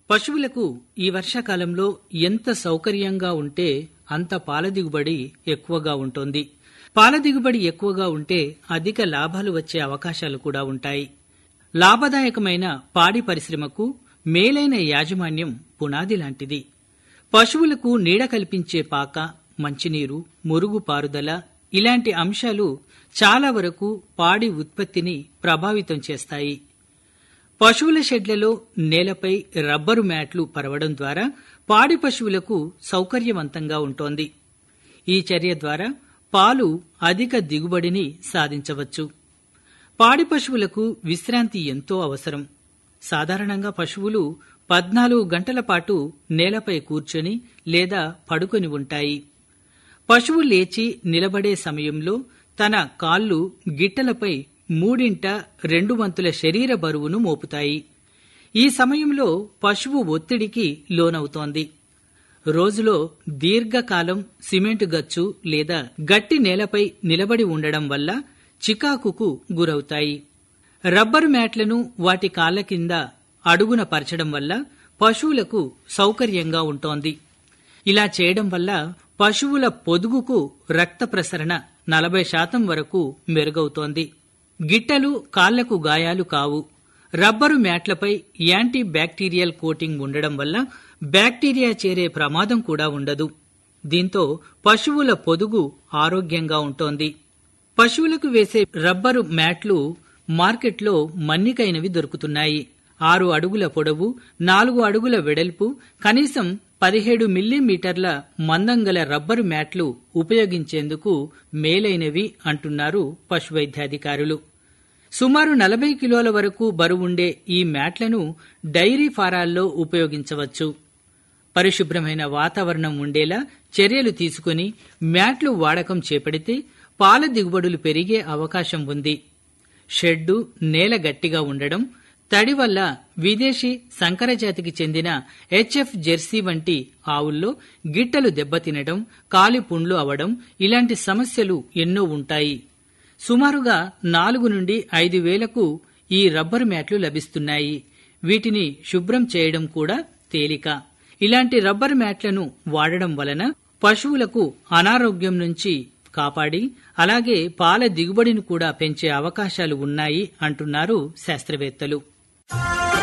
పశువులకు ఈ వర్షాకాలంలో ఎంత సౌకర్యంగా ఉంటే అంత పాల దిగుబడి ఎక్కువగా ఉంటుంది పాల దిగుబడి ఎక్కువగా ఉంటే అధిక లాభాలు వచ్చే అవకాశాలు కూడా ఉంటాయి లాభదాయకమైన పాడి పరిశ్రమకు మేలైన యాజమాన్యం పునాది లాంటిది పశువులకు నీడ కల్పించే పాక మంచినీరు మురుగు పారుదల ఇలాంటి అంశాలు చాలా వరకు పాడి ఉత్పత్తిని ప్రభావితం చేస్తాయి పశువుల షెడ్లలో నేలపై రబ్బరు మ్యాట్లు పరవడం ద్వారా పాడి పశువులకు సౌకర్యవంతంగా ఉంటోంది ఈ చర్య ద్వారా పాలు అధిక దిగుబడిని సాధించవచ్చు పాడి పశువులకు విశ్రాంతి ఎంతో అవసరం సాధారణంగా పశువులు పద్నాలుగు గంటల పాటు నేలపై కూర్చొని లేదా పడుకొని ఉంటాయి పశువు లేచి నిలబడే సమయంలో తన కాళ్ళు గిట్టలపై మూడింట రెండు వంతుల శరీర బరువును మోపుతాయి ఈ సమయంలో పశువు ఒత్తిడికి లోనవుతోంది రోజులో దీర్ఘకాలం సిమెంటు గచ్చు లేదా గట్టి నేలపై నిలబడి ఉండడం వల్ల చికాకుకు గురవుతాయి రబ్బరు మ్యాట్లను వాటి కాళ్ల కింద అడుగున పరచడం వల్ల పశువులకు సౌకర్యంగా ఉంటోంది ఇలా చేయడం వల్ల పశువుల పొదుగుకు రక్త ప్రసరణ నలభై శాతం వరకు మెరుగవుతోంది గిట్టలు కాళ్లకు గాయాలు కావు రబ్బరు మ్యాట్లపై యాంటీ బ్యాక్టీరియల్ కోటింగ్ ఉండడం వల్ల బ్యాక్టీరియా చేరే ప్రమాదం కూడా ఉండదు దీంతో పశువుల పొదుగు ఆరోగ్యంగా ఉంటోంది పశువులకు వేసే రబ్బరు మ్యాట్లు మార్కెట్లో మన్నికైనవి దొరుకుతున్నాయి ఆరు అడుగుల పొడవు నాలుగు అడుగుల వెడల్పు కనీసం పదిహేడు మిల్లీమీటర్ల మందం గల రబ్బరు మ్యాట్లు ఉపయోగించేందుకు మేలైనవి అంటున్నారు పశువైద్యాధికారులు సుమారు నలభై కిలోల వరకు బరువుండే ఈ మ్యాట్లను డైరీ ఫారాల్లో ఉపయోగించవచ్చు పరిశుభ్రమైన వాతావరణం ఉండేలా చర్యలు తీసుకుని మ్యాట్లు వాడకం చేపడితే పాల దిగుబడులు పెరిగే అవకాశం ఉంది షెడ్డు నేల గట్టిగా ఉండడం తడి వల్ల విదేశీ సంకరజాతికి చెందిన హెచ్ఎఫ్ జెర్సీ వంటి ఆవుల్లో గిట్టలు దెబ్బతినడం కాలి పుండ్లు అవడం ఇలాంటి సమస్యలు ఎన్నో ఉంటాయి సుమారుగా నాలుగు నుండి ఐదు వేలకు ఈ రబ్బరు మ్యాట్లు లభిస్తున్నాయి వీటిని శుభ్రం చేయడం కూడా తేలిక ఇలాంటి రబ్బర్ మ్యాట్లను వాడడం వలన పశువులకు అనారోగ్యం నుంచి కాపాడి అలాగే పాల దిగుబడిని కూడా పెంచే అవకాశాలు ఉన్నాయి అంటున్నారు శాస్త్రవేత్తలు